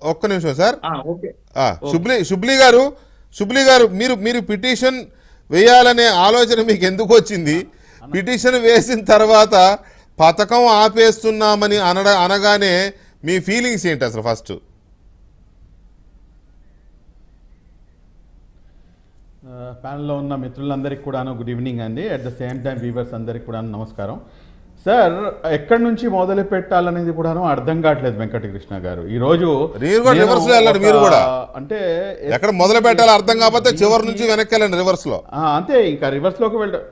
ఒక్క నిమిషం సార్ ఆ, ఓకే ఆ, శుబ్లి శుబ్లి గారు శుబ్లి గారు మీరు మీరు పిటిషన్ వేయాలనే ఆలోచన మీకు ఎందుకు వచ్చింది పిటిషన్ వేసిన తర్వాత పథకం ఆపేస్తున్నామని అనడ అనగానే మీ ఫీలింగ్స్ ఏంటి అసలు ఫస్ట్ ప్యానల్లో ఉన్న మిత్రులందరికీ కూడాను గుడ్ ఈవినింగ్ అండి at the same time viewers అందరికీ కూడా నమస్కారం సార్ ఎక్కడి నుంచి మొదలు పెట్టాలనేది కూడాను అర్థం కావట్లేదు వెంకటకృష్ణ గారు ఈ రోజు మీరు కూడా నేను reverse లో వెళ్ళండి, ఒక- మీరు కూడా. అంటే ఎక్కడ మొదలు పెట్టాలో అర్థం కాకపోతే చివరి నుంచి వెనక్కి వెళ్ళండి రివర్స్ లో ఆ, అంతే ఇంకా రివర్స్ లోకి వెళ్ళ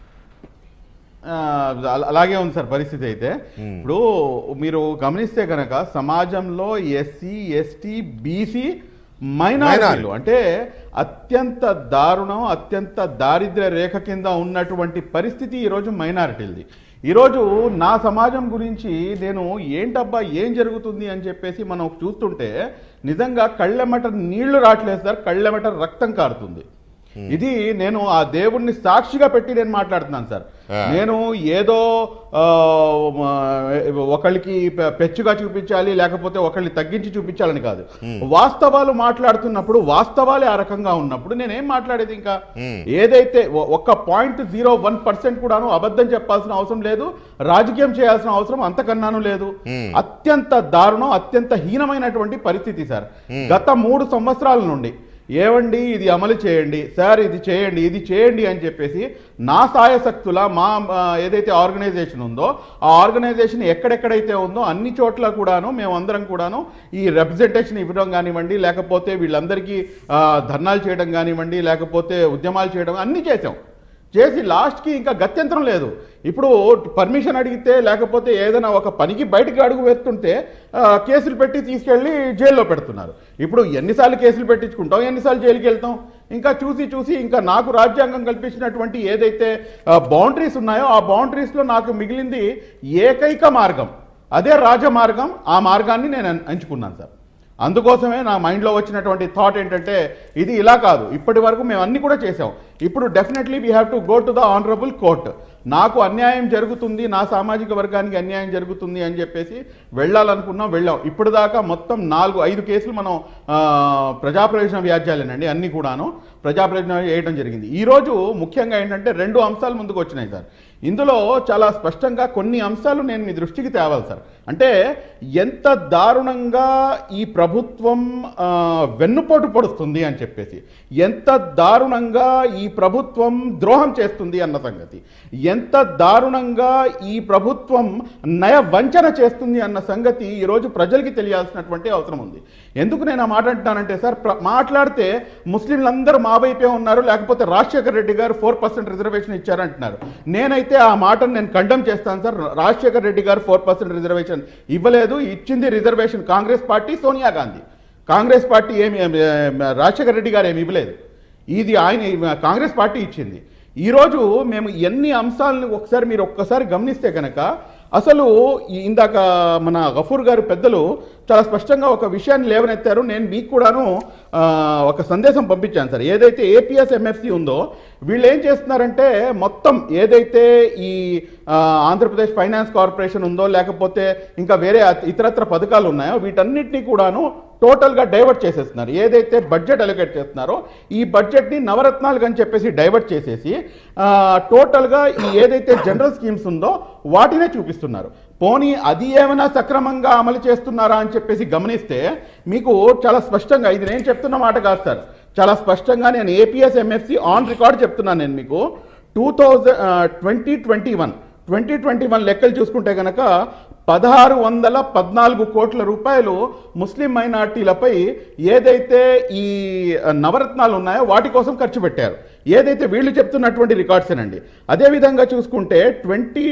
ఆ, అలా- అలాగే ఉంది సార్ పరిస్థితి అయితే ఇప్పుడు మీరు గమనిస్తే కనుక సమాజంలో ఎస్సీ ఎస్టీ బీసీ మైనారిటీలు అంటే అత్యంత దారుణం అత్యంత దారిద్ర్య రేఖ కింద ఉన్నటువంటి పరిస్థితి ఈరోజు మైనారిటీలది ఈరోజు నా సమాజం గురించి నేను ఏంటబ్బా ఏం జరుగుతుంది అని చెప్పేసి మనం చూస్తుంటే నిజంగా కళ్ళెమట నీళ్లు రావట్లేదు సార్ కళ్ళెమట రక్తం కారుతుంది ఇది నేను ఆ దేవుణ్ణి సాక్షిగా పెట్టి నేను మాట్లాడుతున్నాను సార్ ఆ. నేను ఏదో ఆ, మ, ఒకళ్ళకి పె- పెచ్చుగా చూపించాలి లేకపోతే ఒకళ్ళని తగ్గించి చూపించాలని కాదు వాస్తవాలు మాట్లాడుతున్నప్పుడు వాస్తవాలే ఆ రకంగా ఉన్నప్పుడు నేనేం మాట్లాడేది ఇంకా ఏదైతే ఒ- ఒక్క పాయింట్ జీరో వన్ పర్సెంట్ కూడాను అబద్ధం చెప్పాల్సిన అవసరం లేదు రాజకీయం చేయాల్సిన అవసరం అంతకన్నాను లేదు అత్యంత దారుణం అత్యంత హీనమైనటువంటి పరిస్థితి సార్ గత మూడు సంవత్సరాల నుండి ఏవండి ఇది అమలు చేయండి సార్ ఇది చేయండి ఇది చేయండి అని చెప్పేసి నా సాయశక్తుల మా ఆ, ఏదైతే ఆర్గనైజేషన్ ఉందో ఆ ఆర్గనైజేషన్ ఎక్కడెక్కడైతే ఉందో అన్ని చోట్ల కూడాను మేమందరం కూడాను ఈ రిప్రజెంటేషన్ ఇవ్వడం కానివ్వండి లేకపోతే వీళ్ళందరికీ ఆ, ధర్నాలు చేయడం కానివ్వండి లేకపోతే ఉద్యమాలు చేయడం అన్నీ చేసాం చేసి లాస్ట్కి ఇంకా గత్యంతరం లేదు ఇప్పుడు పర్మిషన్ అడిగితే లేకపోతే ఏదైనా ఒక పనికి బయటకు అడుగు వేస్తుంటే ఆ, కేసులు పెట్టి తీసుకెళ్ళి జైల్లో పెడుతున్నారు ఇప్పుడు ఎన్నిసార్లు కేసులు పెట్టించుకుంటాం ఎన్నిసార్లు జైలుకి వెళ్తాం ఇంకా చూసి చూసి ఇంకా నాకు రాజ్యాంగం కల్పించినటువంటి ఏదైతే బౌండరీస్ ఉన్నాయో ఆ బౌండరీస్లో నాకు మిగిలింది ఏకైక మార్గం అదే రాజమార్గం ఆ మార్గాన్ని నేను ఎన్- ఎంచుకున్నాను సార్ అందుకోసమే నా మైండ్లో వచ్చినటువంటి థాట్ ఏంటంటే ఇది ఇలా కాదు ఇప్పటి వరకు మేము అన్ని కూడా చేసాం ఇప్పుడు definitely we have to go to the honourable court నాకు అన్యాయం జరుగుతుంది నా సామాజిక వర్గానికి అన్యాయం జరుగుతుంది అని చెప్పేసి వెళ్ళాలనుకున్నాం వెళ్ళాం ఇప్పుడు దాకా మొత్తం నాలుగు ఐదు కేసులు మనం ఆ, ప్రజా ప్రయోజన వ్యాజ్యాలేనండి అన్ని కూడాను ప్రజా ప్రయోజన వేయడం జరిగింది ఈరోజు ముఖ్యంగా ఏంటంటే రెండు అంశాలు ముందుకు వచ్చినాయి సార్ ఇందులో చాలా స్పష్టంగా కొన్ని అంశాలు నేను మీ దృష్టికి తేవాలి సార్ అంటే ఎంత దారుణంగా ఈ ప్రభుత్వం ఆ, వెన్నుపోటు పొడుస్తుంది అని చెప్పేసి ఎంత దారుణంగా ఈ ప్రభుత్వం ద్రోహం చేస్తుంది అన్న సంగతి ఎంత దారుణంగా ఈ ప్రభుత్వం నయ వంచన చేస్తుంది అన్న సంగతి ఈరోజు ప్రజలకి తెలియాల్సినటువంటి అవసరం ఉంది ఎందుకు నేను ఆ మాట అంటున్నానంటే సార్ ప్ర- మాట్లాడితే ముస్లింలందరూ మా వైపే ఉన్నారు లేకపోతే రాజశేఖర రెడ్డి గారు ఫోర్ పర్సెంట్ రిజర్వేషన్ ఇచ్చారంటున్నారు నేనైతే ఆ మాటను నేను కండమ్ చేస్తాను సార్ రాజశేఖర రెడ్డి గారు ఫోర్ పర్సెంట్ రిజర్వేషన్ ఇవ్వలేదు ఇచ్చింది reservation Congress party Sonia Gandhi Congress party ఏమి ఏమి, రాజశేఖర రెడ్డి గారు ఏమి ఇవ్వలేదు ఇది ఆయన కాంగ్రెస్ పార్టీ ఇచ్చింది ఈరోజు మేము ఎన్ని అంశాలను ఒకసారి మీరు ఒక్కసారి గమనిస్తే కనుక అసలు ఈ ఇందాక మన గఫూర్ గారు పెద్దలు చాలా స్పష్టంగా ఒక విషయాన్ని లేవనెత్తారు నేను మీకు కూడాను ఆ, ఒక సందేశం పంపించాను సార్ ఏదైతే ఏపీఎస్ ఎంఎఫ్సి ఉందో వీళ్ళు ఏం చేస్తున్నారంటే మొత్తం ఏదైతే ఈ ఆ, ఆంధ్రప్రదేశ్ ఫైనాన్స్ కార్పొరేషన్ ఉందో లేకపోతే ఇంకా వేరే అత- ఇతరత్ర పథకాలు ఉన్నాయో వీటన్నిటినీ కూడాను టోటల్గా డైవర్ట్ చేసేస్తున్నారు ఏదైతే బడ్జెట్ అలొకేట్ చేస్తున్నారో ఈ బడ్జెట్ని నవరత్నాలు అని చెప్పేసి డైవర్ట్ చేసేసి ఆ, టోటల్గా ఈ ఏదైతే జనరల్ స్కీమ్స్ ఉందో వాటినే చూపిస్తున్నారు పోనీ అది ఏమైనా సక్రమంగా అమలు చేస్తున్నారా అని చెప్పేసి గమనిస్తే మీకు చాలా స్పష్టంగా ఇది నేను చెప్తున్న మాట కాదు సార్ చాలా స్పష్టంగా నేను ఏపీఎస్ ఎంఎఫ్సి ఆన్ రికార్డ్ చెప్తున్నాను నేను మీకు two thousand twenty twenty one twenty twenty one లెక్కలు చూసుకుంటే కనుక పదహారు వందల పద్నాలుగు కోట్ల రూపాయలు ముస్లిం మైనార్టీలపై ఏదైతే ఈ నవరత్నాలు ఉన్నాయో వాటి కోసం ఖర్చు పెట్టారు ఏదైతే వీళ్ళు చెప్తున్నటువంటి రికార్డ్సేనండి అదేవిధంగా చూసుకుంటే ట్వంటీ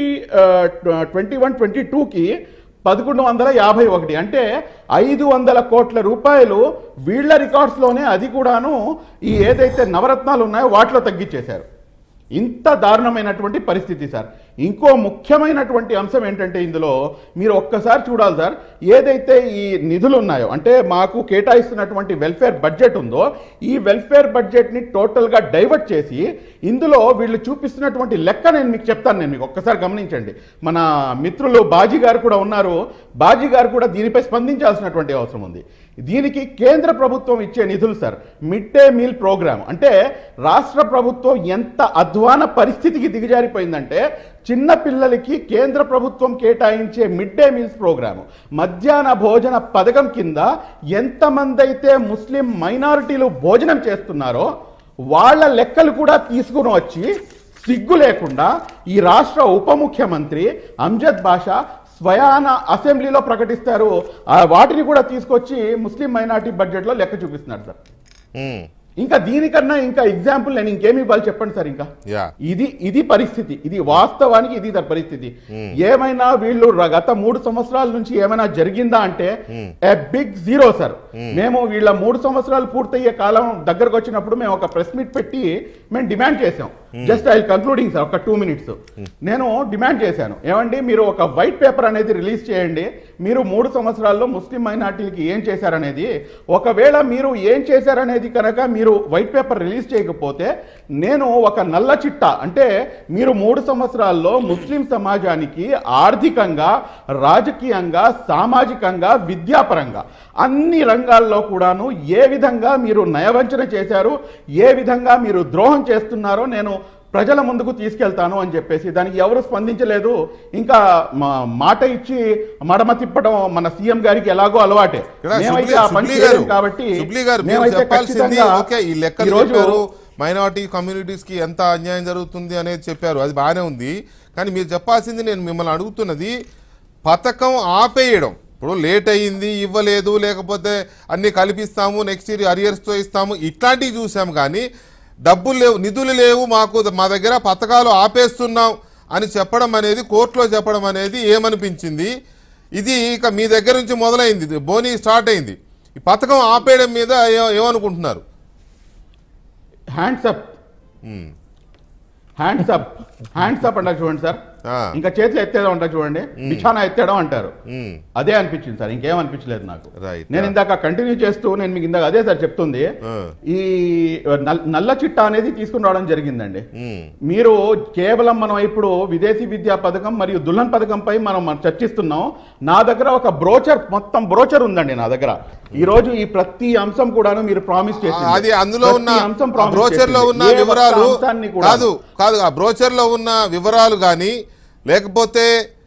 ట్వంటీ వన్ ట్వంటీ టూకి పదకొండు వందల యాభై ఒకటి అంటే ఐదు వందల కోట్ల రూపాయలు వీళ్ళ రికార్డ్స్లోనే అది కూడాను ఈ ఏదైతే నవరత్నాలు ఉన్నాయో వాటిలో తగ్గించేశారు ఇంత దారుణమైనటువంటి పరిస్థితి సార్ ఇంకో ముఖ్యమైనటువంటి అంశం ఏంటంటే ఇందులో మీరు ఒక్కసారి చూడాలి సార్ ఏదైతే ఈ నిధులు ఉన్నాయో అంటే మాకు కేటాయిస్తున్నటువంటి వెల్ఫేర్ బడ్జెట్ ఉందో ఈ వెల్ఫేర్ బడ్జెట్ని టోటల్గా డైవర్ట్ చేసి ఇందులో వీళ్ళు చూపిస్తున్నటువంటి లెక్క నేను మీకు చెప్తాను నేను మీకు ఒక్కసారి గమనించండి మన మిత్రులు బాజీ గారు కూడా ఉన్నారు బాజీ గారు కూడా దీనిపై స్పందించాల్సినటువంటి అవసరం ఉంది దీనికి కేంద్ర ప్రభుత్వం ఇచ్చే నిధులు sir mid day meal programme అంటే రాష్ట్ర ప్రభుత్వం ఎంత అధ్వాన పరిస్థితికి దిగజారిపోయిందంటే చిన్న పిల్లలకి కేంద్ర ప్రభుత్వం కేటాయించే మిడ్ డే మీల్స్ ప్రోగ్రాము మధ్యాహ్న భోజన పథకం కింద ఎంతమంది అయితే ముస్లిం మైనారిటీలు భోజనం చేస్తున్నారో వాళ్ళ లెక్కలు కూడా తీసుకుని వచ్చి సిగ్గు లేకుండా ఈ రాష్ట్ర ఉప ముఖ్యమంత్రి అంజద్ బాషా స్వయాన అసెంబ్లీలో ప్రకటిస్తారు ఆ వాటిని కూడా తీసుకొచ్చి ముస్లిం మైనార్టీ బడ్జెట్లో లెక్క చూపిస్తున్నారు సార్ ఉమ్, ఇంకా దీనికన్నా ఇంకా ఎగ్జాంపుల్ నేను ఇంకేమి ఇవ్వాలి చెప్పండి సార్ ఇంకా యా ఇది ఇది పరిస్థితి ఇది వాస్తవానికి ఇది సార్ పరిస్థితి ఏమైనా వీళ్ళు ర- గత మూడు సంవత్సరాల నుంచి ఏమైనా జరిగిందా అంటే ఏ బిగ్ జీరో సార్ మేము వీళ్ళ మూడు సంవత్సరాలు పూర్తయ్యే కాలం దగ్గరకు వచ్చినప్పుడు మేము ఒక ప్రెస్ మీట్ పెట్టి మేము డిమాండ్ చేసాం జస్ట్ ఐ కంక్లూడింగ్ సార్ ఒక టూ మినిట్స్ నేను డిమాండ్ చేశాను ఏమండి మీరు ఒక వైట్ పేపర్ అనేది రిలీజ్ చేయండి మీరు మూడు సంవత్సరాల్లో ముస్లిం మైనార్టీలకి ఏం చేశారనేది ఒకవేళ మీరు ఏం చేశారనేది కనుక మీరు వైట్ పేపర్ రిలీజ్ చేయకపోతే నేను ఒక నల్ల చిట్ట అంటే మీరు మూడు సంవత్సరాల్లో ముస్లిం సమాజానికి ఆర్థికంగా రాజకీయంగా సామాజికంగా విద్యాపరంగా అన్ని రంగాల్లో కూడాను ఏ విధంగా మీరు నయవంచన చేశారు ఏ విధంగా మీరు ద్రోహం చేస్తున్నారో నేను ప్రజల ముందుకు తీసుకెళ్తాను అని చెప్పేసి దానికి ఎవరు స్పందించలేదు ఇంకా మా- మాట ఇచ్చి మడమ తిప్పడం మన సీఎం గారికి ఎలాగో అలవాటే ఇక్కడ మేమైతే సుబ్లీ- ఆ పని సుబ్లీ చేయలేం గారు, కాబట్టి సుబ్లీ గారు మీరు మేమైతే చెప్పాల్సింది ఖచ్చితంగా ఓకే ఈ లెక్కలు ఈరోజు చెప్పారు మైనారిటీ కమ్యూనిటీస్ కి ఎంత అన్యాయం జరుగుతుంది అనేది చెప్పారు అది బాగానే ఉంది కానీ మీరు చెప్పాల్సింది నేను మిమ్మల్ని అడుగుతున్నది పథకం ఆపేయడం ఇప్పుడు లేట్ అయ్యింది ఇవ్వలేదు లేకపోతే అన్ని కల్పిస్తాము నెక్స్ట్ ఇయర్ అరియర్స్తో ఇస్తాము ఇట్లాంటివి చూసాం కానీ డబ్బులు లేవు నిధులు లేవు మాకు మా దగ్గర పథకాలు ఆపేస్తున్నాం అని చెప్పడం అనేది కోర్టులో చెప్పడం అనేది ఏమనిపించింది ఇది ఇక మీ దగ్గర నుంచి మొదలైంది ఇది బోనీ స్టార్ట్ అయింది ఈ పథకం ఆపేయడం మీద ఏ- ఏమనుకుంటున్నారు hands up um. Hands up hands up అంటారు చూడండి సార్ ఆ. ఇంకా చేతులు ఎత్తేయడం అంటారు చూడండి బిఛానా ఎత్తేయడం అంటారు ఉమ్. అదే అనిపించింది సార్ ఇంకేం అనిపించలేదు నాకు Right. నేను ఇందాక కంటిన్యూ చేస్తూ నేను మీకు ఇందాక అదే సార్ చెప్తుంది ఆ. ఈ నల్- నల్ల చిట్టా అనేది తీసుకుని రావడం జరిగిందండి ఉమ్. మీరు కేవలం మనం ఇప్పుడు విదేశీ విద్యా పథకం మరియు దుల్హన్ పథకంపై మనం మనం చర్చిస్తున్నాం నా దగ్గర ఒక బ్రోచర్ మొత్తం బ్రోచర్ ఉందండి నా దగ్గర ఈ రోజు ఈ ప్రతి అంశం కూడాను మీరు ప్రామిస్ చేసి అది అందులో ఉన్న అంశం ఆ బ్రోచర్ లో ఉన్న వివరాలు కాదు కాదు ఆ బ్రోచర్ లో ఉన్న వివరాలు కానీ లేకపోతే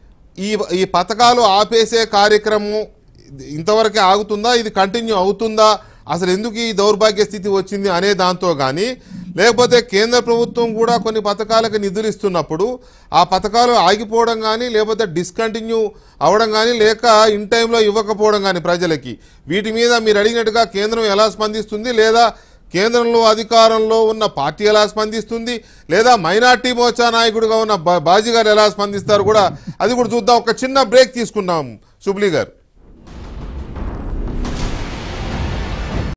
ఈ ఈ పథకాలు ఆపేసే కార్యక్రమం ఇంతవరకే ఆగుతుందా ఇది కంటిన్యూ అవుతుందా అసలు ఎందుకు ఈ దౌర్భాగ్య స్థితి వచ్చింది అనే దాంతో కానీ లేకపోతే కేంద్ర ప్రభుత్వం కూడా కొన్ని పథకాలకు నిధులు ఇస్తున్నప్పుడు ఆ పథకాలు ఆగిపోవడం కానీ లేకపోతే డిస్కంటిన్యూ అవ్వడం కానీ లేక ఇన్ టైంలో ఇవ్వకపోవడం కానీ ప్రజలకి వీటి మీద మీరు అడిగినట్టుగా కేంద్రం ఎలా స్పందిస్తుంది లేదా కేంద్రంలో అధికారంలో ఉన్న పార్టీ ఎలా స్పందిస్తుంది లేదా మైనార్టీ మోర్చా నాయకుడిగా ఉన్న బా- బాజీ గారు ఎలా స్పందిస్తారు కూడా అది కూడా చూద్దాం ఒక చిన్న బ్రేక్ తీసుకున్నాం సుబ్లీ గారు